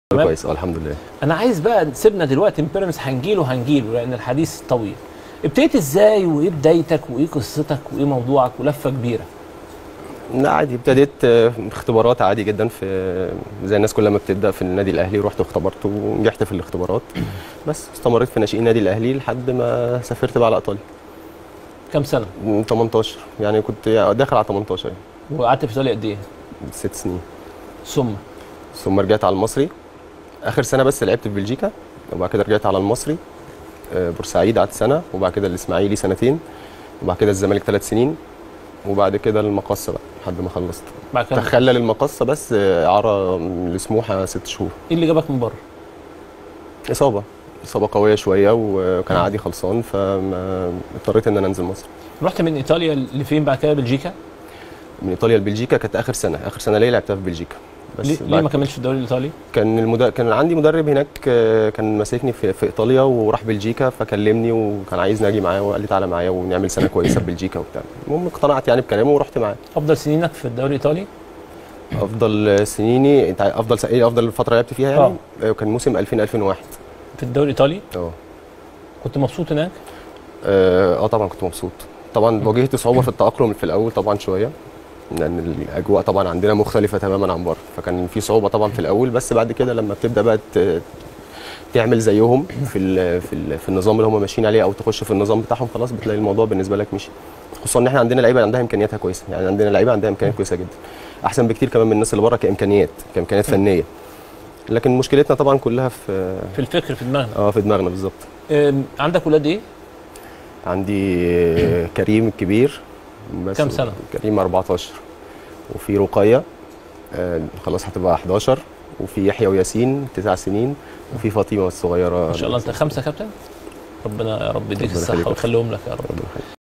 تمام؟ كويس اه الحمد لله انا عايز بقى سيبنا دلوقتي من بيراميدز هنجيله هنجيله لان الحديث طويل ابتديت ازاي وايه بدايتك وايه قصتك وايه موضوعك ولفه كبيره لا عادي ابتديت آه، اختبارات عادي جدا في زي الناس كلها ما بتبدا في النادي الاهلي رحت اختبرت ونجحت في الاختبارات بس استمريت في ناشئين النادي الاهلي لحد ما سافرت بقى على ايطاليا كام سنه من 18 يعني كنت داخل على 18 يعني وقعدت في ايطاليا قد ايه ست سنين ثم ثم رجعت على المصري اخر سنه بس لعبت في بلجيكا وبعد كده رجعت على المصري آه، بورسعيد قعدت سنه وبعد كده الاسماعيلي سنتين وبعد كده الزمالك ثلاث سنين وبعد كده المقصه بقى لحد ما خلصت بعد كده تخلل المقصه بس آه، اعاره لسموحه ست شهور ايه اللي جابك من بره اصابه اصابه قويه شويه وكان عادي خلصان فاضطريت ان انا انزل مصر رحت من ايطاليا لفين بعد كده بلجيكا من ايطاليا لبلجيكا كانت اخر سنه اخر سنه ليا لعبتها في بلجيكا بس ليه, ليه بعد ما كملتش في الدوري الايطالي كان المد... كان عندي مدرب هناك آه، كان ماسكني في... في ايطاليا وراح بلجيكا فكلمني وكان عايزني اجي معاه وقال لي تعالى معايا ونعمل سنه كويسه في بلجيكا وبتاع المهم اقتنعت يعني بكلامه ورحت معاه افضل سنينك في الدوري الايطالي افضل سنيني انت عارف افضل س... ايه افضل فتره لعبت فيها يعني آه. كان موسم 2000 2001 في الدوري الايطالي اه كنت مبسوط هناك اه آه، طبعا كنت مبسوط طبعا واجهت صعوبه في التاقلم في الاول طبعا شويه لان الاجواء طبعا عندنا مختلفه تماما عن بره فكان في صعوبه طبعا في الاول بس بعد كده لما بتبدا بقى ت- تعمل زيهم في ال في, ال في النظام اللي هم ماشيين عليه او تخش في النظام بتاعهم خلاص بتلاقي الموضوع بالنسبه لك مشي خصوصا ان احنا عندنا لعيبه عندها امكانياتها كويسه يعني عندنا لعيبه عندها امكانيات كويسه جدا احسن بكتير كمان من الناس اللي بره كامكانيات كامكانيات فنيه لكن مشكلتنا طبعا كلها في في الفكر في دماغنا اه في دماغنا بالظبط أم، عندك ولاد ايه عندي كريم الكبير بس كام سنة؟ كريم 14 وفي رقية آه، خلاص هتبقى 11 وفي يحيى وياسين 9 سنين وفي فاطمة الصغيرة ما شاء الله انت خمسه كابتن ربنا يا رب يديك ربنا الصحه يخليك. ويخليهم لك يا رب ربنا يخليك.